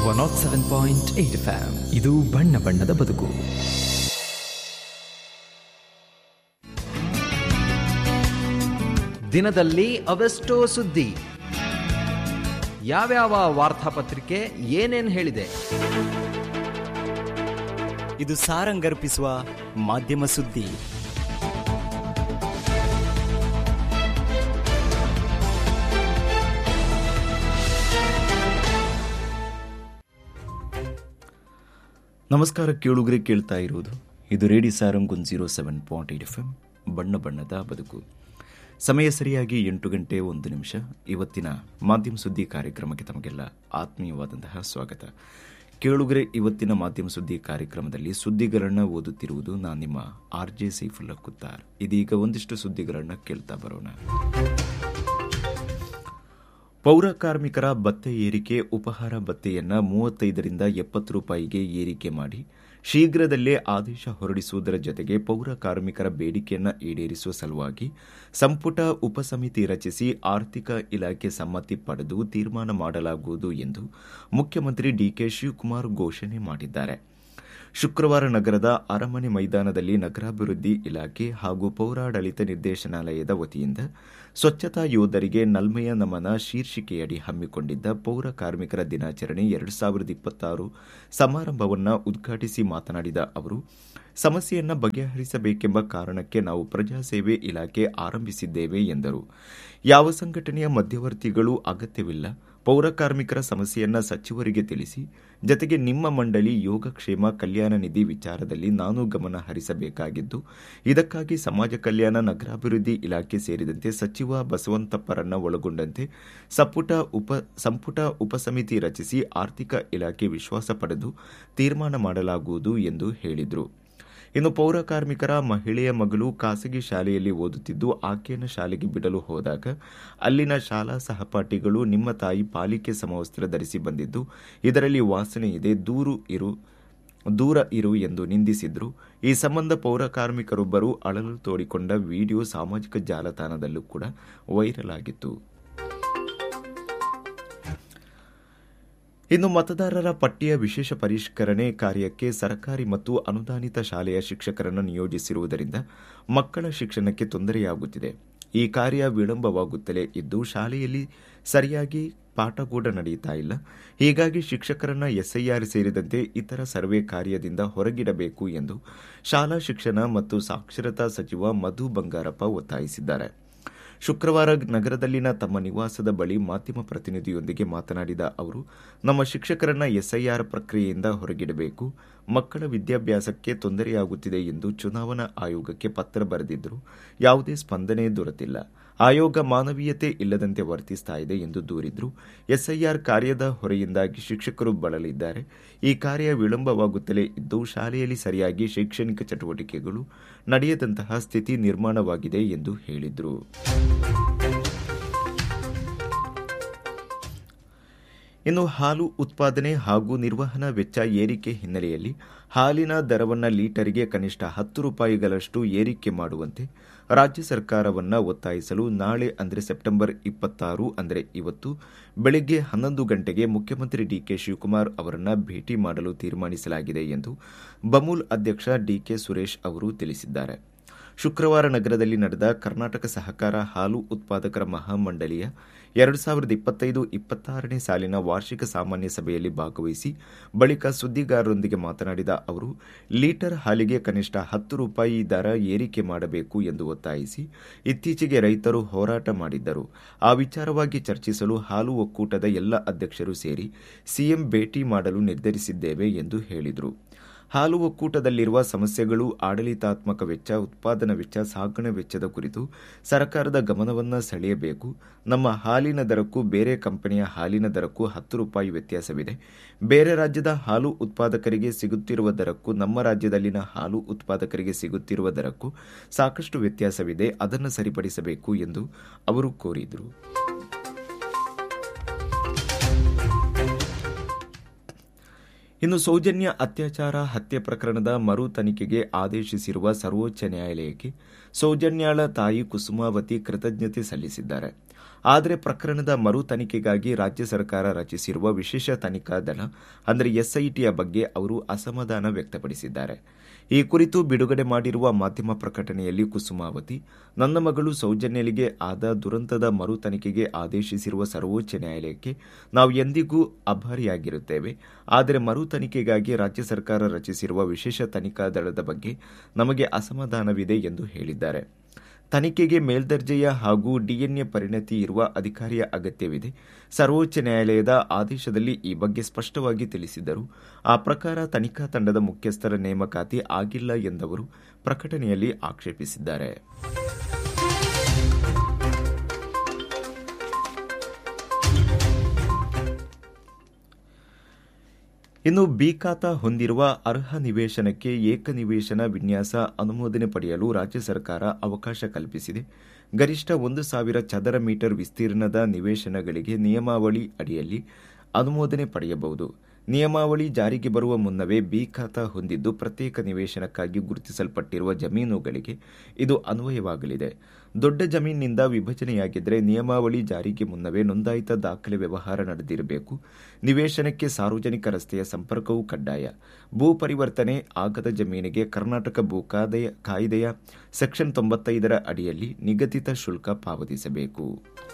one nought seven point eight FM ಇದು ಬಣ್ಣ ಬಣ್ಣದ ಬದುಕು ದಿನದಲ್ಲಿ ಅವೆಷ್ಟೋ ಸುದ್ದಿ ಯಾವ್ಯಾವ ವಾರ್ತಾಪತ್ರಿಕೆ ಏನೇನ್ ಹೇಳಿದೆ ಇದು ಸಾರಂಗರ್ಪಿಸುವ ಮಾಧ್ಯಮ ಸುದ್ದಿ ನಮಸ್ಕಾರ ಕೇಳುಗರೆ ಕೇಳ್ತಾ ಇರುವುದು ಇದು radio Sarang one zero seven point eight F M ಬಣ್ಣ ಬಣ್ಣದ ಬದುಕು ಸಮಯ ಸರಿಯಾಗಿ ಎಂಟು ಗಂಟೆ ಒಂದು ನಿಮಿಷ ಇವತ್ತಿನ ಮಾಧ್ಯಮ ಸುದ್ದಿ ಕಾರ್ಯಕ್ರಮಕ್ಕೆ ತಮಗೆಲ್ಲ ಆತ್ಮೀಯವಾದಂತಹ ಸ್ವಾಗತ ಕೇಳುಗರೆ ಇವತ್ತಿನ ಮಾಧ್ಯಮ ಸುದ್ದಿ ಕಾರ್ಯಕ್ರಮದಲ್ಲಿ ಸುದ್ದಿಗಳನ್ನು ಓದುತ್ತಿರುವುದು ನಾನು ನಿಮ್ಮ ಆರ್ ಜೆ ಸೈಫುಲ್ಲಾ ಕುತ್ತಾರ್ ಇದೀಗ ಒಂದಿಷ್ಟು ಸುದ್ದಿಗಳನ್ನು ಕೇಳ್ತಾ ಬರೋಣ ಪೌರ ಕಾರ್ಮಿಕರ ಭತ್ತೆ ಏರಿಕೆ ಉಪಹಾರ ಭತ್ತೆಯನ್ನ ಮೂವತ್ತೈದರಿಂದ ಎಪ್ಪತ್ತು ರೂಪಾಯಿಗೆ ಏರಿಕೆ ಮಾಡಿ ಶೀಘ್ರದಲ್ಲೇ ಆದೇಶ ಹೊರಡಿಸುವುದರ ಜೊತೆಗೆ ಪೌರ ಕಾರ್ಮಿಕರ ಬೇಡಿಕೆಯನ್ನ ಈಡೇರಿಸುವ ಸಲುವಾಗಿ ಸಂಪುಟ ಉಪಸಮಿತಿ ರಚಿಸಿ ಆರ್ಥಿಕ ಇಲಾಖೆ ಸಮ್ಮತಿ ಪಡೆದು ತೀರ್ಮಾನ ಮಾಡಲಾಗುವುದು ಎಂದು ಮುಖ್ಯಮಂತ್ರಿ ಡಿಕೆ ಶಿವಕುಮಾರ್ ಘೋಷಣೆ ಮಾಡಿದ್ದಾರೆ ಶುಕ್ರವಾರ ನಗರದ ಅರಮನೆ ಮೈದಾನದಲ್ಲಿ ನಗರಾಭಿವೃದ್ಧಿ ಇಲಾಖೆ ಹಾಗೂ ಪೌರಾಡಳಿತ ನಿರ್ದೇಶನಾಲಯದ ವತಿಯಿಂದ ಸ್ವಚ್ಛತಾ ಯೋಧರಿಗೆ ನಲ್ಮೆಯ ನಮನ ಶೀರ್ಷಿಕೆಯಡಿ ಹಮ್ಮಿಕೊಂಡಿದ್ದ ಪೌರ ಕಾರ್ಮಿಕರ ದಿನಾಚರಣೆ ಎರಡು ಸಾವಿರದ ಇಪ್ಪತ್ತಾರು ಸಮಾರಂಭವನ್ನು ಉದ್ಘಾಟಿಸಿ ಮಾತನಾಡಿದ ಅವರು ಸಮಸ್ಯೆಯನ್ನು ಬಗೆಹರಿಸಬೇಕೆಂಬ ಕಾರಣಕ್ಕೆ ನಾವು ಪ್ರಜಾಸೇವೆ ಇಲಾಖೆ ಆರಂಭಿಸಿದ್ದೇವೆ ಎಂದರು ಯಾವ ಸಂಘಟನೆಯ ಮಧ್ಯವರ್ತಿಗಳು ಅಗತ್ಯವಿಲ್ಲ ಪೌರ ಕಾರ್ಮಿಕರ ಸಮಸ್ಯೆಯನ್ನ ಸಚಿವರಿಗೆ ತಿಳಿಸಿ ಜತೆಗೆ ನಿಮ್ಮ ಮಂಡಳಿ ಯೋಗಕ್ಷೇಮ ಕಲ್ಯಾಣ ನಿಧಿ ವಿಚಾರದಲ್ಲಿ ನಾನು ಗಮನ ಹರಿಸಬೇಕಾಗಿದ್ದು ಇದಕ್ಕಾಗಿ ಸಮಾಜ ಕಲ್ಯಾಣ ನಗರಾಭಿವೃದ್ಧಿ ಇಲಾಖೆ ಸೇರಿದಂತೆ ಸಚಿವ ಬಸವಂತಪ್ಪರನ್ನ ಒಳಗೊಂಡಂತೆ ಸಂಪುಟ ಉಪ ಸಂಪುಟ ಉಪಸಮಿತಿ ರಚಿಸಿ ಆರ್ಥಿಕ ಇಲಾಖೆ ವಿಶ್ವಾಸ ಪಡೆದು ತೀರ್ಮಾನ ಮಾಡಲಾಗುವುದು ಎಂದು ಹೇಳಿದರು ಇನ್ನು ಪೌರ ಕಾರ್ಮಿಕರ ಮಹಿಳೆಯ ಮಗಳು ಖಾಸಗಿ ಶಾಲೆಯಲ್ಲಿ ಓದುತ್ತಿದ್ದು ಆಕೆಯನ್ನು ಶಾಲೆಗೆ ಬಿಡಲು ಹೋದಾಗ ಅಲ್ಲಿನ ಶಾಲಾ ಸಹಪಾಠಿಗಳು ನಿಮ್ಮ ತಾಯಿ ಪಾಲಿಕೆ ಸಮವಸ್ತ್ರ ಧರಿಸಿ ಬಂದಿದ್ದು ಇದರಲ್ಲಿ ವಾಸನೆ ಇದೆ ದೂರು ಇರು ದೂರ ಇರು ಎಂದು ನಿಂದಿಸಿದ್ರು ಈ ಸಂಬಂಧ ಪೌರ ಕಾರ್ಮಿಕರೊಬ್ಬರು ಅಳಲು ತೋಡಿಕೊಂಡ ವಿಡಿಯೋ ಸಾಮಾಜಿಕ ಜಾಲತಾಣದಲ್ಲೂ ಕೂಡ ವೈರಲ್ ಆಗಿತ್ತು ಇನ್ನು ಮತದಾರರ ಪಟ್ಟಿಯ ವಿಶೇಷ ಪರಿಷ್ಕರಣೆ ಕಾರ್ಯಕ್ಕೆ ಸರ್ಕಾರಿ ಮತ್ತು ಅನುದಾನಿತ ಶಾಲೆಯ ಶಿಕ್ಷಕರನ್ನು ನಿಯೋಜಿಸಿರುವುದರಿಂದ ಮಕ್ಕಳ ಶಿಕ್ಷಣಕ್ಕೆ ತೊಂದರೆಯಾಗುತ್ತಿದೆ ಈ ಕಾರ್ಯ ವಿಳಂಬವಾಗುತ್ತಲೇ ಇದ್ದು ಶಾಲೆಯಲ್ಲಿ ಸರಿಯಾಗಿ ಪಾಠ ಕೂಡ ನಡೆಯುತ್ತಾ ಇಲ್ಲ ಹೀಗಾಗಿ ಶಿಕ್ಷಕರನ್ನ ಎಸ್ಐಆರ್ ಸೇರಿದಂತೆ ಇತರ ಸರ್ವೆ ಕಾರ್ಯದಿಂದ ಹೊರಗಿಡಬೇಕು ಎಂದು ಶಾಲಾ ಶಿಕ್ಷಣ ಮತ್ತು ಸಾಕ್ಷರತಾ ಸಚಿವ ಮಧು ಬಂಗಾರಪ್ಪ ಒತ್ತಾಯಿಸಿದ್ದಾರೆ ಶುಕ್ರವಾರ ನಗರದಲ್ಲಿನ ತಮ್ಮ ನಿವಾಸದ ಬಳಿ ಮಾಧ್ಯಮ ಪ್ರತಿನಿಧಿಯೊಂದಿಗೆ ಮಾತನಾಡಿದ ಅವರು ನಮ್ಮ ಶಿಕ್ಷಕರನ್ನ ಎಸ್ಐಆರ್ ಪ್ರಕ್ರಿಯೆಯಿಂದ ಹೊರಗಿಡಬೇಕು ಮಕ್ಕಳ ವಿದ್ಯಾಭ್ಯಾಸಕ್ಕೆ ತೊಂದರೆಯಾಗುತ್ತಿದೆ ಎಂದು ಚುನಾವಣಾ ಆಯೋಗಕ್ಕೆ ಪತ್ರ ಬರೆದಿದ್ದರೂ ಯಾವುದೇ ಸ್ಪಂದನೆ ದೊರೆತಿಲ್ಲ ಆಯೋಗ ಮಾನವೀಯತೆ ಇಲ್ಲದಂತೆ ವರ್ತಿಸ್ತಾ ಇದೆ ಎಂದು ದೂರಿದ್ರು ಎಸ್ಐಆರ್ ಕಾರ್ಯದ ಹೊರೆಯಿಂದಾಗಿ ಶಿಕ್ಷಕರು ಬಳಲಿದ್ದಾರೆ ಈ ಕಾರ್ಯ ವಿಳಂಬವಾಗುತ್ತಲೇ ಇದ್ದು ಶಾಲೆಯಲ್ಲಿ ಸರಿಯಾಗಿ ಶೈಕ್ಷಣಿಕ ಚಟುವಟಿಕೆಗಳು ನಡೆಯದಂತಹ ಸ್ಥಿತಿ ನಿರ್ಮಾಣವಾಗಿದೆ ಎಂದು ಹೇಳಿದರು ಇನ್ನು ಹಾಲು ಉತ್ಪಾದನೆ ಹಾಗೂ ನಿರ್ವಹಣಾ ವೆಚ್ಚ ಏರಿಕೆ ಹಿನ್ನೆಲೆಯಲ್ಲಿ ಹಾಲಿನ ದರವನ್ನು ಲೀಟರ್ಗೆ ಕನಿಷ್ಠ ಹತ್ತು ರೂಪಾಯಿಗಳಷ್ಟು ಏರಿಕೆ ಮಾಡುವಂತೆ ರಾಜ್ಯ ಸರ್ಕಾರವನ್ನು ಒತ್ತಾಯಿಸಲು ನಾಳೆ ಅಂದರೆ ಸೆಪ್ಟೆಂಬರ್ ಇಪ್ಪತ್ತಾರು ಅಂದರೆ ಇವತ್ತು ಬೆಳಗ್ಗೆ ಹನ್ನೊಂದು ಗಂಟೆಗೆ ಮುಖ್ಯಮಂತ್ರಿ ಡಿಕೆ ಶಿವಕುಮಾರ್ ಅವರನ್ನು ಭೇಟಿ ಮಾಡಲು ತೀರ್ಮಾನಿಸಲಾಗಿದೆ ಎಂದು ಬಮೂಲ್ ಅಧ್ಯಕ್ಷ ಡಿಕೆ ಸುರೇಶ್ ಅವರು ತಿಳಿಸಿದ್ದಾರೆ ಶುಕ್ರವಾರ ನಗರದಲ್ಲಿ ನಡೆದ ಕರ್ನಾಟಕ ಸಹಕಾರ ಹಾಲು ಉತ್ಪಾದಕರ ಮಹಾಮಂಡಳಿಯ ಎರಡು ಸಾವಿರದ ಇಪ್ಪತ್ತೈದು ಇಪ್ಪತ್ತಾರನೇ ಸಾಲಿನ ವಾರ್ಷಿಕ ಸಾಮಾನ್ಯ ಸಭೆಯಲ್ಲಿ ಭಾಗವಹಿಸಿ ಬಳಿಕ ಸುದ್ದಿಗಾರರೊಂದಿಗೆ ಮಾತನಾಡಿದ ಅವರು ಲೀಟರ್ ಹಾಲಿಗೆ ಕನಿಷ್ಠ ಹತ್ತು ರೂಪಾಯಿ ದರ ಏರಿಕೆ ಮಾಡಬೇಕು ಎಂದು ಒತ್ತಾಯಿಸಿ ಇತ್ತೀಚೆಗೆ ರೈತರು ಹೋರಾಟ ಮಾಡಿದ್ದರು ಆ ವಿಚಾರವಾಗಿ ಚರ್ಚಿಸಲು ಹಾಲು ಒಕ್ಕೂಟದ ಎಲ್ಲ ಅಧ್ಯಕ್ಷರು ಸೇರಿ ಸಿಎಂ ಭೇಟಿ ಮಾಡಲು ನಿರ್ಧರಿಸಿದ್ದೇವೆ ಎಂದು ಹೇಳಿದರು ಹಾಲು ಒಕ್ಕೂಟದಲ್ಲಿರುವ ಸಮಸ್ಯೆಗಳು ಆಡಳಿತಾತ್ಮಕ ವೆಚ್ಚ ಉತ್ಪಾದನಾ ವೆಚ್ಚ ಸಾಗಣೆ ವೆಚ್ಚದ ಕುರಿತು ಸರ್ಕಾರದ ಗಮನವನ್ನು ಸೆಳೆಯಬೇಕು ನಮ್ಮ ಹಾಲಿನ ದರಕ್ಕೂ ಬೇರೆ ಕಂಪನಿಯ ಹಾಲಿನ ದರಕ್ಕೂ ಹತ್ತು ರೂಪಾಯಿ ವ್ಯತ್ಯಾಸವಿದೆ ಬೇರೆ ರಾಜ್ಯದ ಹಾಲು ಉತ್ಪಾದಕರಿಗೆ ಸಿಗುತ್ತಿರುವ ದರಕ್ಕೂ ನಮ್ಮ ರಾಜ್ಯದಲ್ಲಿನ ಹಾಲು ಉತ್ಪಾದಕರಿಗೆ ಸಿಗುತ್ತಿರುವ ದರಕ್ಕೂ ಸಾಕಷ್ಟು ವ್ಯತ್ಯಾಸವಿದೆ ಅದನ್ನು ಸರಿಪಡಿಸಬೇಕು ಎಂದು ಅವರು ಕೋರಿದರು ಇನ್ನು ಸೌಜನ್ಯ ಅತ್ಯಾಚಾರ ಹತ್ಯೆ ಪ್ರಕರಣದ ಮರು ತನಿಖೆಗೆ ಆದೇಶಿಸಿರುವ ಸರ್ವೋಚ್ಚ ನ್ಯಾಯಾಲಯಕ್ಕೆ ಸೌಜನ್ಯಾಳ ತಾಯಿ ಕುಸುಮಾವತಿ ಕೃತಜ್ಞತೆ ಸಲ್ಲಿಸಿದ್ದಾರೆ ಆದರೆ ಪ್ರಕರಣದ ಮರು ತನಿಖೆಗಾಗಿ ರಾಜ್ಯ ಸರ್ಕಾರ ರಚಿಸಿರುವ ವಿಶೇಷ ತನಿಖಾ ದಳ ಅಂದರೆ ಎಸ್ಐಟಿಯ ಬಗ್ಗೆ ಅವರು ಅಸಮಾಧಾನ ವ್ಯಕ್ತಪಡಿಸಿದ್ದಾರೆ ಈ ಕುರಿತು ಬಿಡುಗಡೆ ಮಾಡಿರುವ ಮಾಧ್ಯಮ ಪ್ರಕಟಣೆಯಲ್ಲಿ ಕುಸುಮಾವತಿ ನನ್ನ ಮಗಳು ಸೌಜನ್ಯಲಿಗೆ ಆದ ದುರಂತದ ಮರು ತನಿಖೆಗೆ ಆದೇಶಿಸಿರುವ ಸರ್ವೋಚ್ಚ ನ್ಯಾಯಾಲಯಕ್ಕೆ ನಾವು ಎಂದಿಗೂ ಆಭಾರಿಯಾಗಿರುತ್ತೇವೆ ಆದರೆ ಮರು ತನಿಖೆಗಾಗಿ ರಾಜ್ಯ ಸರ್ಕಾರ ರಚಿಸಿರುವ ವಿಶೇಷ ತನಿಖಾ ದಳದ ಬಗ್ಗೆ ನಮಗೆ ಅಸಮಾಧಾನವಿದೆ ಎಂದು ಹೇಳಿದ್ದಾರೆ ತನಿಖೆಗೆ ಮೇಲ್ದರ್ಜೆಯ ಹಾಗೂ ಡಿಎನ್ಎ ಪರಿಣತಿ ಇರುವ ಅಧಿಕಾರಿಯ ಅಗತ್ಯವಿದೆ ಸರ್ವೋಚ್ಚ ನ್ಯಾಯಾಲಯದ ಆದೇಶದಲ್ಲಿ ಈ ಬಗ್ಗೆ ಸ್ಪಷ್ಟವಾಗಿ ತಿಳಿಸಿದ್ದರು ಆ ಪ್ರಕಾರ ತನಿಖಾ ತಂಡದ ಮುಖ್ಯಸ್ಥರ ನೇಮಕಾತಿ ಆಗಿಲ್ಲ ಎಂದವರು ಪ್ರಕಟಣೆಯಲ್ಲಿ ಆಕ್ಷೇಪಿಸಿದ್ದಾರೆ ಇನ್ನು ಬಿ ಖಾತಾ ಹೊಂದಿರುವ ಅರ್ಹ ನಿವೇಶನಕ್ಕೆ ಏಕನಿವೇಶನ ವಿನ್ಯಾಸ ಅನುಮೋದನೆ ಪಡೆಯಲು ರಾಜ್ಯ ಸರ್ಕಾರ ಅವಕಾಶ ಕಲ್ಪಿಸಿದೆ ಗರಿಷ್ಠ ಒಂದು ಸಾವಿರ ಚದರ ಮೀಟರ್ ವಿಸ್ತೀರ್ಣದ ನಿವೇಶನಗಳಿಗೆ ನಿಯಮಾವಳಿ ಅಡಿಯಲ್ಲಿ ಅನುಮೋದನೆ ಪಡೆಯಬಹುದು ನಿಯಮಾವಳಿ ಜಾರಿಗೆ ಬರುವ ಮುನ್ನವೇ ಬಿ ಖಾತಾ ಹೊಂದಿದ್ದು ಪ್ರತ್ಯೇಕ ನಿವೇಶನಕ್ಕಾಗಿ ಗುರುತಿಸಲ್ಪಟ್ಟಿರುವ ಜಮೀನುಗಳಿಗೆ ಇದು ಅನ್ವಯವಾಗಲಿದೆ ದೊಡ್ಡ ಜಮೀನಿನಿಂದ ವಿಭಜನೆಯಾಗಿದ್ದರೆ ನಿಯಮಾವಳಿ ಜಾರಿಗೆ ಮುನ್ನವೇ ನೋಂದಾಯಿತ ದಾಖಲೆ ವ್ಯವಹಾರ ನಡೆದಿರಬೇಕು ನಿವೇಶನಕ್ಕೆ ಸಾರ್ವಜನಿಕ ರಸ್ತೆಯ ಸಂಪರ್ಕವೂ ಕಡ್ಡಾಯ ಭೂ ಪರಿವರ್ತನೆ ಆಗದ ಜಮೀನಿಗೆ ಕರ್ನಾಟಕ ಭೂ ಕಾಯ್ದೆಯ ಸೆಕ್ಷನ್ ತೊಂಬತ್ತೈದರ ಅಡಿಯಲ್ಲಿ ನಿಗದಿತ ಶುಲ್ಕ ಪಾವತಿಸಬೇಕು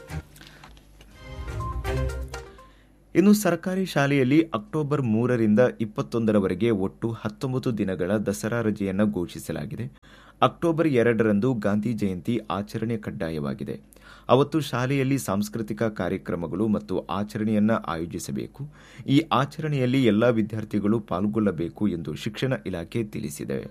ಇನ್ನು ಸರ್ಕಾರಿ ಶಾಲೆಯಲ್ಲಿ ಅಕ್ಟೋಬರ್ ಮೂರರಿಂದ ಇಪ್ಪತ್ತೊಂದರವರೆಗೆ ಒಟ್ಟು ಹತ್ತೊಂಬತ್ತು ದಿನಗಳ ದಸರಾ ರಜೆಯನ್ನು ಘೋಷಿಸಲಾಗಿದೆ ಅಕ್ಟೋಬರ್ ಎರಡರಂದು ಗಾಂಧಿ ಜಯಂತಿ ಆಚರಣೆ ಕಡ್ಡಾಯವಾಗಿದೆ ಅವತ್ತು ಶಾಲೆಯಲ್ಲಿ ಸಾಂಸ್ಕೃತಿಕ ಕಾರ್ಯಕ್ರಮಗಳು ಮತ್ತು ಆಚರಣೆಯನ್ನು ಆಯೋಜಿಸಬೇಕು ಈ ಆಚರಣೆಯಲ್ಲಿ ಎಲ್ಲಾ ವಿದ್ಯಾರ್ಥಿಗಳು ಪಾಲ್ಗೊಳ್ಳಬೇಕು ಎಂದು ಶಿಕ್ಷಣ ಇಲಾಖೆ ತಿಳಿಸಿದೆ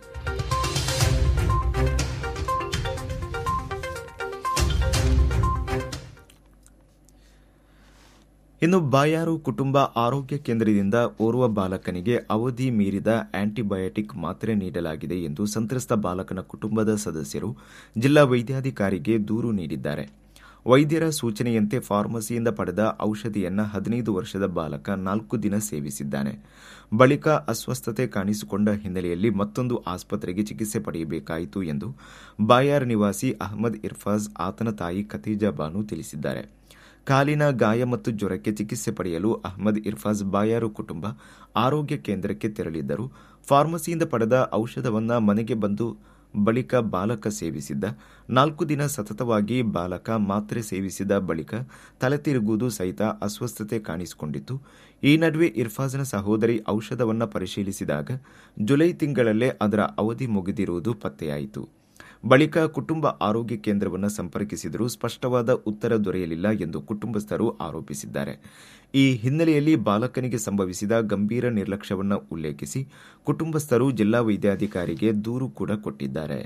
ಇನ್ನು ಬಾಯಾರು ಕುಟುಂಬ ಆರೋಗ್ಯ ಕೇಂದ್ರದಿಂದ ಓರ್ವ ಬಾಲಕನಿಗೆ ಅವಧಿ ಮೀರಿದ ಆಂಟಿಬಯೋಟಿಕ್ ಮಾತ್ರೆ ನೀಡಲಾಗಿದೆ ಎಂದು ಸಂತ್ರಸ್ತ ಬಾಲಕನ ಕುಟುಂಬದ ಸದಸ್ಯರು ಜಿಲ್ಲಾ ವೈದ್ಯಾಧಿಕಾರಿಗೆ ದೂರು ನೀಡಿದ್ದಾರೆ ವೈದ್ಯರ ಸೂಚನೆಯಂತೆ ಫಾರ್ಮಸಿಯಿಂದ ಪಡೆದ ಔಷಧಿಯನ್ನು ಹದಿನೈದು ವರ್ಷದ ಬಾಲಕ ನಾಲ್ಕು ದಿನ ಸೇವಿಸಿದ್ದಾನೆ ಬಳಿಕ ಅಸ್ವಸ್ಥತೆ ಕಾಣಿಸಿಕೊಂಡ ಹಿನ್ನೆಲೆಯಲ್ಲಿ ಮತ್ತೊಂದು ಆಸ್ಪತ್ರೆಗೆ ಚಿಕಿತ್ಸೆ ಪಡೆಯಬೇಕಾಯಿತು ಎಂದು ಬಾಯಾರ್ ನಿವಾಸಿ ಅಹಮದ್ ಇರ್ಫಾಜ್ ಆತನ ತಾಯಿ ಖತೀಜಾ ಬಾನು ತಿಳಿಸಿದ್ದಾರೆ ಕಾಲಿನ ಗಾಯ ಮತ್ತು ಜ್ವರಕ್ಕೆ ಚಿಕಿತ್ಸೆ ಪಡೆಯಲು ಅಹಮದ್ ಇರ್ಫಾಜ್ ಬಾಯಾರು ಕುಟುಂಬ ಆರೋಗ್ಯ ಕೇಂದ್ರಕ್ಕೆ ತೆರಳಿದ್ದರು ಫಾರ್ಮಸಿಯಿಂದ ಪಡೆದ ಔಷಧವನ್ನ ಮನೆಗೆ ಬಂದು ಬಳಿಕ ಬಾಲಕ ಸೇವಿಸಿದ್ದ ನಾಲ್ಕು ದಿನ ಸತತವಾಗಿ ಬಾಲಕ ಮಾತ್ರೆ ಸೇವಿಸಿದ ಬಳಿಕ ತಲೆ ತಿರುಗುವುದು ಸಹಿತ ಅಸ್ವಸ್ಥತೆ ಕಾಣಿಸಿಕೊಂಡಿತ್ತು ಈ ನಡುವೆ ಇರ್ಫಾಜ್ನ ಸಹೋದರಿ ಔಷಧವನ್ನ ಪರಿಶೀಲಿಸಿದಾಗ ಜುಲೈ ತಿಂಗಳಲ್ಲೇ ಅದರ ಅವಧಿ ಮುಗಿದಿರುವುದು ಪತ್ತೆಯಾಯಿತು ಬಳಿಕ ಕುಟುಂಬ ಆರೋಗ್ಯ ಕೇಂದ್ರವನ್ನು ಸಂಪರ್ಕಿಸಿದರೂ ಸ್ಪಷ್ಟವಾದ ಉತ್ತರ ದೊರೆಯಲಿಲ್ಲ ಎಂದು ಕುಟುಂಬಸ್ಥರು ಆರೋಪಿಸಿದ್ದಾರೆ ಈ ಹಿನ್ನೆಲೆಯಲ್ಲಿ ಬಾಲಕನಿಗೆ ಸಂಭವಿಸಿದ ಗಂಭೀರ ನಿರ್ಲಕ್ಷ್ಯವನ್ನು ಉಲ್ಲೇಖಿಸಿ ಕುಟುಂಬಸ್ಥರು ಜಿಲ್ಲಾ ವೈದ್ಯಾಧಿಕಾರಿಗೆ ದೂರು ಕೂಡ ಕೊಟ್ಟಿದ್ದಾರೆ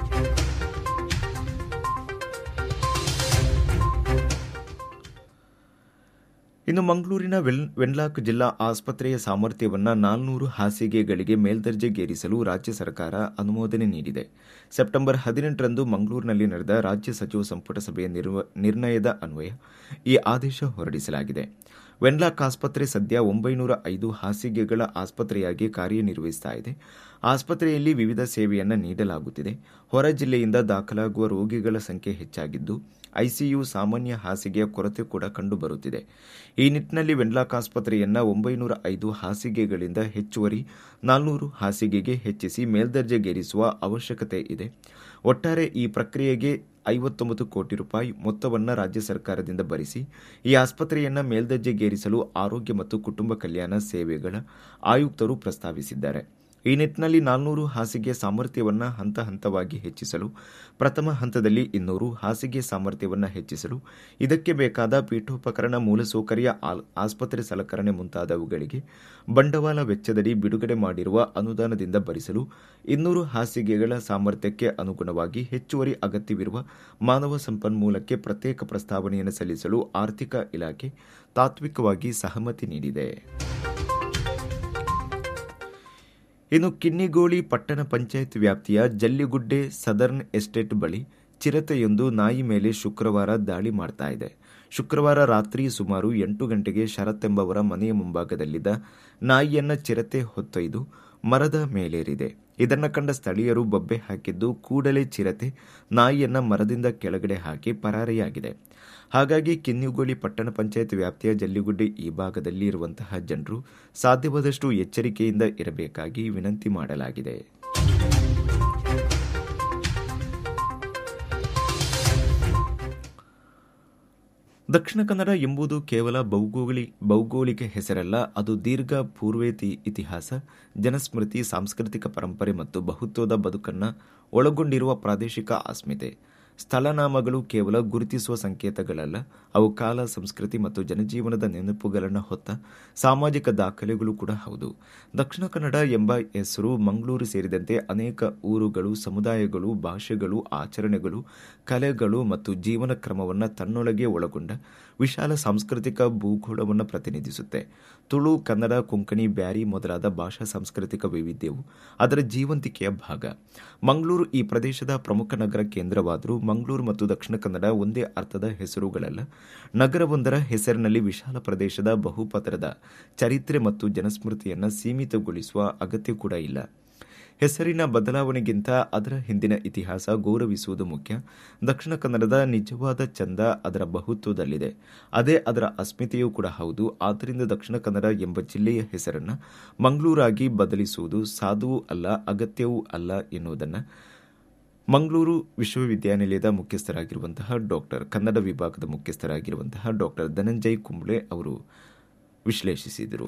ಇನ್ನು ಮಂಗಳೂರಿನ ವೆನ್ಲಾಕ್ ಜಿಲ್ಲಾ ಆಸ್ಪತ್ರೆಯ ಸಾಮರ್ಥ್ಯವನ್ನು ನಾಲ್ನೂರು ಹಾಸಿಗೆಗಳಿಗೆ ಮೇಲ್ದರ್ಜೆಗೇರಿಸಲು ರಾಜ್ಯ ಸರ್ಕಾರ ಅನುಮೋದನೆ ನೀಡಿದೆ ಸೆಪ್ಟೆಂಬರ್ ಹದಿನೆಂಟರಂದು ಮಂಗಳೂರಿನಲ್ಲಿ ನಡೆದ ರಾಜ್ಯ ಸಚಿವ ಸಂಪುಟ ಸಭೆಯ ನಿರ್ಣಯದ ಅನ್ವಯ ಈ ಆದೇಶ ಹೊರಡಿಸಲಾಗಿದೆ ವೆನ್ಲಾಕ್ ಆಸ್ಪತ್ರೆ ಸದ್ಯ ಒಂಬೈನೂರ ಐದು ಹಾಸಿಗೆಗಳ ಆಸ್ಪತ್ರೆಯಾಗಿ ಕಾರ್ಯನಿರ್ವಹಿಸ್ತಾ ಇದೆ ಆಸ್ಪತ್ರೆಯಲ್ಲಿ ವಿವಿಧ ಸೇವೆಯನ್ನು ನೀಡಲಾಗುತ್ತಿದೆ ಹೊರ ಜಿಲ್ಲೆಯಿಂದ ದಾಖಲಾಗುವ ರೋಗಿಗಳ ಸಂಖ್ಯೆ ಹೆಚ್ಚಾಗಿದ್ದು ಐಸಿಯು ಸಾಮಾನ್ಯ ಹಾಸಿಗೆಯ ಕೊರತೆ ಕೂಡ ಕಂಡುಬರುತ್ತಿದೆ ಈ ನಿಟ್ಟಿನಲ್ಲಿ ವೆನ್ಲಾಕ್ ಆಸ್ಪತ್ರೆಯನ್ನ ಒಂಬೈನೂರ ಐದು ಹಾಸಿಗೆಗಳಿಂದ ಹೆಚ್ಚುವರಿ ನಾಲ್ನೂರು ಹಾಸಿಗೆಗೆ ಹೆಚ್ಚಿಸಿ ಮೇಲ್ದರ್ಜೆಗೇರಿಸುವ ಅವಶ್ಯಕತೆ ಇದೆ ಒಟ್ಟಾರೆ ಈ ಪ್ರಕ್ರಿಯೆಗೆ ಐವತ್ತೊಂಬತ್ತು ಕೋಟಿ ರೂಪಾಯಿ ಮೊತ್ತವನ್ನು ರಾಜ್ಯ ಸರ್ಕಾರದಿಂದ ಭರಿಸಿ ಈ ಆಸ್ಪತ್ರೆಯನ್ನ ಮೇಲ್ದರ್ಜೆಗೇರಿಸಲು ಆರೋಗ್ಯ ಮತ್ತು ಕುಟುಂಬ ಕಲ್ಯಾಣ ಸೇವೆಗಳ ಆಯುಕ್ತರು ಪ್ರಸ್ತಾವಿಸಿದ್ದಾರೆ ಈ ನಿಟ್ಟಿನಲ್ಲಿ ನಾಲ್ನೂರು ಹಾಸಿಗೆ ಸಾಮರ್ಥ್ಯವನ್ನು ಹಂತ ಹಂತವಾಗಿ ಹೆಚ್ಚಿಸಲು ಪ್ರಥಮ ಹಂತದಲ್ಲಿ ಇನ್ನೂರು ಹಾಸಿಗೆ ಸಾಮರ್ಥ್ಯವನ್ನು ಹೆಚ್ಚಿಸಲು ಇದಕ್ಕೆ ಬೇಕಾದ ಪೀಠೋಪಕರಣ ಮೂಲಸೌಕರ್ಯ ಆಸ್ಪತ್ರೆ ಸಲಕರಣೆ ಮುಂತಾದವುಗಳಿಗೆ ಬಂಡವಾಳ ವೆಚ್ಚದಡಿ ಬಿಡುಗಡೆ ಮಾಡಿರುವ ಅನುದಾನದಿಂದ ಭರಿಸಲು ಇನ್ನೂರು ಹಾಸಿಗೆಗಳ ಸಾಮರ್ಥ್ಯಕ್ಕೆ ಅನುಗುಣವಾಗಿ ಹೆಚ್ಚುವರಿ ಅಗತ್ಯವಿರುವ ಮಾನವ ಸಂಪನ್ಮೂಲಕ್ಕೆ ಪ್ರತ್ಯೇಕ ಪ್ರಸ್ತಾವನೆಯನ್ನು ಸಲ್ಲಿಸಲು ಆರ್ಥಿಕ ಇಲಾಖೆ ತಾತ್ವಿಕವಾಗಿ ಸಹಮತಿ ನೀಡಿದೆ ಇನ್ನು ಕಿನ್ನಿಗೋಳಿ ಪಟ್ಟಣ ಪಂಚಾಯತ್ ವ್ಯಾಪ್ತಿಯ ಜಲ್ಲಿಗುಡ್ಡೆ ಸದರ್ನ್ ಎಸ್ಟೇಟ್ ಬಳಿ ಚಿರತೆಯೊಂದು ನಾಯಿ ಮೇಲೆ ಶುಕ್ರವಾರ ದಾಳಿ ಮಾಡ್ತಾ ಇದೆ ಶುಕ್ರವಾರ ರಾತ್ರಿ ಸುಮಾರು ಎಂಟು ಗಂಟೆಗೆ ಶರತ್ ಎಂಬವರ ಮನೆಯ ಮುಂಭಾಗದಲ್ಲಿದ್ದ ನಾಯಿಯನ್ನ ಚಿರತೆ ಹೊತ್ತೊಯ್ದು ಮರದ ಮೇಲೇರಿದೆ ಇದನ್ನು ಕಂಡ ಸ್ಥಳೀಯರು ಬೊಬ್ಬೆ ಹಾಕಿದ್ದು ಕೂಡಲೇ ಚಿರತೆ ನಾಯಿಯನ್ನ ಮರದಿಂದ ಕೆಳಗಡೆ ಹಾಕಿ ಪರಾರಿಯಾಗಿದೆ ಹಾಗಾಗಿ ಕಿನ್ನಿಗೋಳಿ ಪಟ್ಟಣ ಪಂಚಾಯತ್ ವ್ಯಾಪ್ತಿಯ ಜಲ್ಲಿಗುಡ್ಡೆ ಈ ಭಾಗದಲ್ಲಿ ಇರುವಂತಹ ಜನರು ಸಾಧ್ಯವಾದಷ್ಟು ಎಚ್ಚರಿಕೆಯಿಂದ ಇರಬೇಕಾಗಿ ವಿನಂತಿ ಮಾಡಲಾಗಿದೆ ದಕ್ಷಿಣ ಕನ್ನಡ ಎಂಬುದು ಕೇವಲ ಭೌಗೋಳಿ ಭೌಗೋಳಿಕ ಹೆಸರಲ್ಲ ಅದು ದೀರ್ಘ ಪೂರ್ವೇತಿ ಇತಿಹಾಸ ಜನಸ್ಮೃತಿ ಸಾಂಸ್ಕೃತಿಕ ಪರಂಪರೆ ಮತ್ತು ಬಹುತ್ವದ ಬದುಕನ್ನು ಒಳಗೊಂಡಿರುವ ಪ್ರಾದೇಶಿಕ ಅಸ್ಮಿತೆ ಸ್ಥಳನಾಮಗಳು ಕೇವಲ ಗುರುತಿಸುವ ಸಂಕೇತಗಳಲ್ಲ ಅವು ಕಾಲ ಸಂಸ್ಕೃತಿ ಮತ್ತು ಜನಜೀವನದ ನೆನಪುಗಳನ್ನು ಹೊತ್ತ ಸಾಮಾಜಿಕ ದಾಖಲೆಗಳು ಕೂಡ ಹೌದು ದಕ್ಷಿಣ ಕನ್ನಡ ಎಂಬ ಹೆಸರು ಮಂಗಳೂರು ಸೇರಿದಂತೆ ಅನೇಕ ಊರುಗಳು ಸಮುದಾಯಗಳು ಭಾಷೆಗಳು ಆಚರಣೆಗಳು ಕಲೆಗಳು ಮತ್ತು ಜೀವನ ಕ್ರಮವನ್ನು ತನ್ನೊಳಗೆ ಒಳಗೊಂಡ ವಿಶಾಲ ಸಾಂಸ್ಕೃತಿಕ ಭೂಗೋಳವನ್ನು ಪ್ರತಿನಿಧಿಸುತ್ತೆ ತುಳು ಕನ್ನಡ ಕೊಂಕಣಿ ಬ್ಯಾರಿ ಮೊದಲಾದ ಭಾಷಾ ಸಾಂಸ್ಕೃತಿಕ ವೈವಿಧ್ಯವು ಅದರ ಜೀವಂತಿಕೆಯ ಭಾಗ ಮಂಗಳೂರು ಈ ಪ್ರದೇಶದ ಪ್ರಮುಖ ನಗರ ಕೇಂದ್ರವಾದರೂ ಮಂಗಳೂರು ಮತ್ತು ದಕ್ಷಿಣ ಕನ್ನಡ ಒಂದೇ ಅರ್ಥದ ಹೆಸರುಗಳಲ್ಲ ನಗರವೊಂದರ ಹೆಸರಿನಲ್ಲಿ ವಿಶಾಲ ಪ್ರದೇಶದ ಬಹುಪದರದ ಚರಿತ್ರೆ ಮತ್ತು ಜನಸ್ಮೃತಿಯನ್ನು ಸೀಮಿತಗೊಳಿಸುವ ಅಗತ್ಯ ಕೂಡ ಇಲ್ಲ ಹೆಸರಿನ ಬದಲಾವಣೆಗಿಂತ ಅದರ ಹಿಂದಿನ ಇತಿಹಾಸ ಗೌರವಿಸುವುದು ಮುಖ್ಯ ದಕ್ಷಿಣ ಕನ್ನಡದ ನಿಜವಾದ ಚಂದ ಅದರ ಬಹುತ್ವದಲ್ಲಿದೆ ಅದೇ ಅದರ ಅಸ್ಮಿತೆಯೂ ಕೂಡ ಹೌದು ಆದ್ದರಿಂದ ದಕ್ಷಿಣ ಕನ್ನಡ ಎಂಬ ಜಿಲ್ಲೆಯ ಹೆಸರನ್ನು ಮಂಗಳೂರಾಗಿ ಬದಲಿಸುವುದು ಸಾಧುವೂ ಅಲ್ಲ ಅಗತ್ಯವೂ ಅಲ್ಲ ಎನ್ನುವುದನ್ನು ಮಂಗಳೂರು ವಿಶ್ವವಿದ್ಯಾನಿಲಯದ ಮುಖ್ಯಸ್ಥರಾಗಿರುವಂತಹ ಡಾಕ್ಟರ್ ಕನ್ನಡ ವಿಭಾಗದ ಮುಖ್ಯಸ್ಥರಾಗಿರುವಂತಹ ಡಾಕ್ಟರ್ ಧನಂಜಯ್ ಕುಂಬ್ಳೆ ಅವರು ವಿಶ್ಲೇಷಿಸಿದರು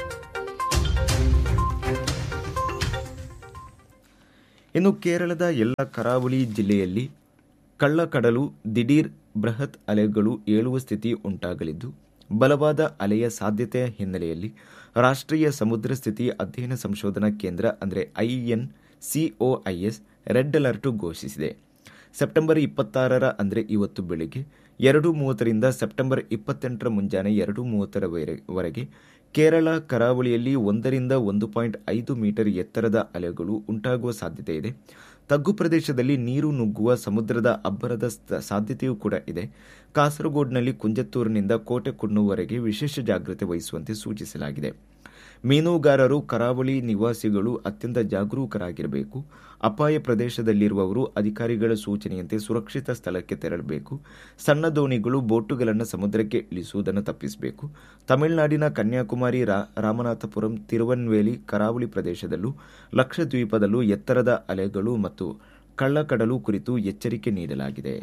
ಇನ್ನು ಕೇರಳದ ಎಲ್ಲ ಕರಾವಳಿ ಜಿಲ್ಲೆಯಲ್ಲಿ ಕಳ್ಳಕಡಲು ದಿಢೀರ್ ಬೃಹತ್ ಅಲೆಗಳು ಏಳುವ ಸ್ಥಿತಿ ಉಂಟಾಗಲಿದ್ದು ಬಲವಾದ ಅಲೆಯ ಸಾಧ್ಯತೆಯ ಹಿನ್ನೆಲೆಯಲ್ಲಿ ರಾಷ್ಟ್ರೀಯ ಸಮುದ್ರ ಸ್ಥಿತಿ ಅಧ್ಯಯನ ಸಂಶೋಧನಾ ಕೇಂದ್ರ ಅಂದರೆ ಐಎನ್ ಸಿಒಐಎಸ್ ರೆಡ್ ಅಲರ್ಟ್ ಘೋಷಿಸಿದೆ ಸೆಪ್ಟೆಂಬರ್ ಇಪ್ಪತ್ತಾರರ ಅಂದರೆ ಇವತ್ತು ಬೆಳಿಗ್ಗೆ ಎರಡು ಮೂವತ್ತರಿಂದ ಸೆಪ್ಟೆಂಬರ್ ಇಪ್ಪತ್ತೆಂಟರ ಮುಂಜಾನೆ ಎರಡು ಮೂವತ್ತರವರೆಗೆ ಕೇರಳ ಕರಾವಳಿಯಲ್ಲಿ ಒಂದರಿಂದ ಒಂದು ಪಾಯಿಂಟ್ ಐದು ಮೀಟರ್ ಎತ್ತರದ ಅಲೆಗಳು ಉಂಟಾಗುವ ಸಾಧ್ಯತೆ ಇದೆ ತಗ್ಗು ಪ್ರದೇಶದಲ್ಲಿ ನೀರು ನುಗ್ಗುವ ಸಮುದ್ರದ ಅಬ್ಬರದ ಸಾಧ್ಯತೆಯೂ ಕೂಡ ಇದೆ ಕಾಸರಗೋಡ್ನಲ್ಲಿ ಕುಂಜತ್ತೂರಿನಿಂದ ಕೋಟೆ ಕುಣ್ಣುವರೆಗೆ ವಿಶೇಷ ಜಾಗ್ರತೆ ವಹಿಸುವಂತೆ ಸೂಚಿಸಲಾಗಿದೆ ಮೀನುಗಾರರು ಕರಾವಳಿ ನಿವಾಸಿಗಳು ಅತ್ಯಂತ ಜಾಗರೂಕರಾಗಿರಬೇಕು ಅಪಾಯ ಪ್ರದೇಶದಲ್ಲಿರುವವರು ಅಧಿಕಾರಿಗಳ ಸೂಚನೆಯಂತೆ ಸುರಕ್ಷಿತ ಸ್ಥಳಕ್ಕೆ ತೆರಳಬೇಕು ಸಣ್ಣ ದೋಣಿಗಳು ಬೋಟುಗಳನ್ನು ಸಮುದ್ರಕ್ಕೆ ಇಳಿಸುವುದನ್ನು ತಪ್ಪಿಸಬೇಕು ತಮಿಳುನಾಡಿನ ಕನ್ಯಾಕುಮಾರಿ ರಾಮನಾಥಪುರಂ ತಿರುವನ್ವೇಲಿ ಕರಾವಳಿ ಪ್ರದೇಶದಲ್ಲೂ ಲಕ್ಷದ್ವೀಪದಲ್ಲೂ ಎತ್ತರದ ಅಲೆಗಳು ಮತ್ತು ಕಳ್ಳಕಡಲು ಕುರಿತು ಎಚ್ಚರಿಕೆ ನೀಡಲಾಗಿದೆ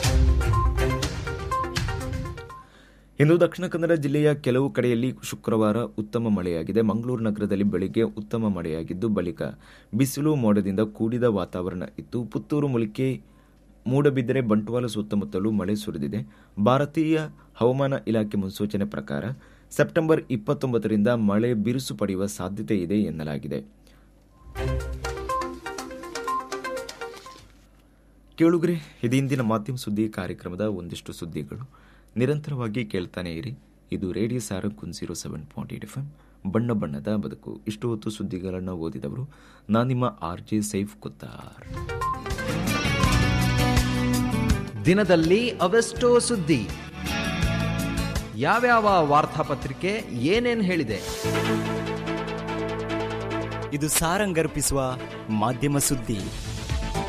ಇನ್ನು ದಕ್ಷಿಣ ಕನ್ನಡ ಜಿಲ್ಲೆಯ ಕೆಲವು ಕಡೆಯಲ್ಲಿ ಶುಕ್ರವಾರ ಉತ್ತಮ ಮಳೆಯಾಗಿದೆ ಮಂಗಳೂರು ನಗರದಲ್ಲಿ ಬೆಳಿಗ್ಗೆ ಉತ್ತಮ ಮಳೆಯಾಗಿದ್ದು ಬಳಿಕ ಬಿಸಿಲು ಮೋಡದಿಂದ ಕೂಡಿದ ವಾತಾವರಣ ಇತ್ತು ಪುತ್ತೂರು ಮುಲಿಕೆ ಮೂಡಬಿದ್ದರೆ ಬಂಟ್ವಾಳ ಸುತ್ತಮುತ್ತಲೂ ಮಳೆ ಸುರಿದಿದೆ ಭಾರತೀಯ ಹವಾಮಾನ ಇಲಾಖೆ ಮುನ್ಸೂಚನೆ ಪ್ರಕಾರ ಸೆಪ್ಟೆಂಬರ್ ಇಪ್ಪತ್ತೊಂಬತ್ತರಿಂದ ಮಳೆ ಬಿರುಸು ಪಡೆಯುವ ಸಾಧ್ಯತೆ ಇದೆ ಎನ್ನಲಾಗಿದೆ ಕೇಳುಗರೆ ಇದೀಂದಿನ ಮಾಧ್ಯಮ ಸುದ್ದಿ ಕಾರ್ಯಕ್ರಮದ ಒಂದಿಷ್ಟು ಸುದ್ದಿಗಳು ನಿರಂತರವಾಗಿ ಕೇಳ್ತಾನೆ ಇರಿ ಇದು radio Sarang zero seven point eight F M ಬಣ್ಣ ಬಣ್ಣದ ಬದುಕು ಇಷ್ಟು ಹೊತ್ತು ಸುದ್ದಿಗಳನ್ನು ಓದಿದವರು ನಾನು ನಿಮ್ಮ ಆರ್ ಜೆ ಸೈಫ್ ಕುತ್ತಾರ್ ದಿನದಲ್ಲಿ ಅವೆಷ್ಟೋ ಸುದ್ದಿ ಯಾವ್ಯಾವ ವಾರ್ತಾಪತ್ರಿಕೆ ಏನೇನ್ ಹೇಳಿದೆ ಇದು ಸಾರಂಗರ್ಪಿಸುವ ಮಾಧ್ಯಮ ಸುದ್ದಿ